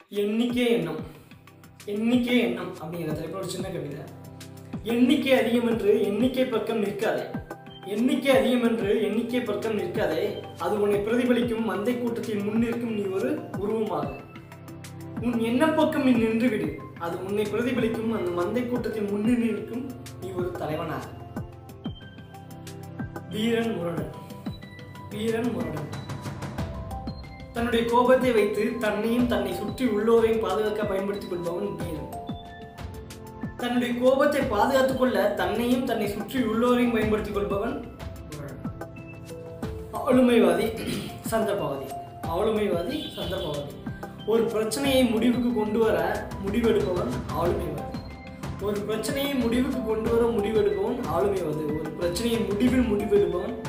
எண்ணிக்கை எண்ணம் எண்ணிக்கை எண்ணம் அப்படிங்கிற தலைப்பில் ஒரு சின்ன கவிதை எண்ணிக்கை அதிகம் என்று எண்ணிக்கை பக்கம் நிற்காதே எண்ணிக்கை அதிகம் என்று எண்ணிக்கை பக்கம் நிற்காதே அது உன்னை பிரதிபலிக்கும் மந்தை கூட்டத்தில் முன்னிற்கும் நீ ஒரு உருவமாக உன் எண்ணப்பக்கம் நீ நின்றுவிடு அது உன்னை பிரதிபலிக்கும் அந்த மந்தை கூட்டத்தில் முன்னில் நிற்கும் நீ ஒரு தலைவனாக வீரன் முரடன் வீரன் முரடன் தன்னுடைய கோபத்தை வைத்து தன்னையும் தன்னை சுற்றி உள்ளோரையும் பாதுகாக்க பயன்படுத்திக் கொள்பவன் வீரன் தன்னுடைய கோபத்தை பாதுகாத்துக் கொள்ள தன்னையும் தன்னை சுற்றி உள்ளோரையும் பயன்படுத்திக் கொள்பவன் முரடன். ஆளுமைவாதி சந்தர்ப்பவாதி ஆளுமைவாதி சந்தர்ப்பவாதி ஒரு பிரச்சனையை முடிவுக்கு கொண்டு வர முடிவெடுப்பவன் ஆளுமைவாதி ஒரு பிரச்சனையை முடிவுக்கு கொண்டு வர முடிவெடுப்பவன் ஆளுமைவாதி ஒரு பிரச்சனையை முடிவில் முடிவெடுப்பவன்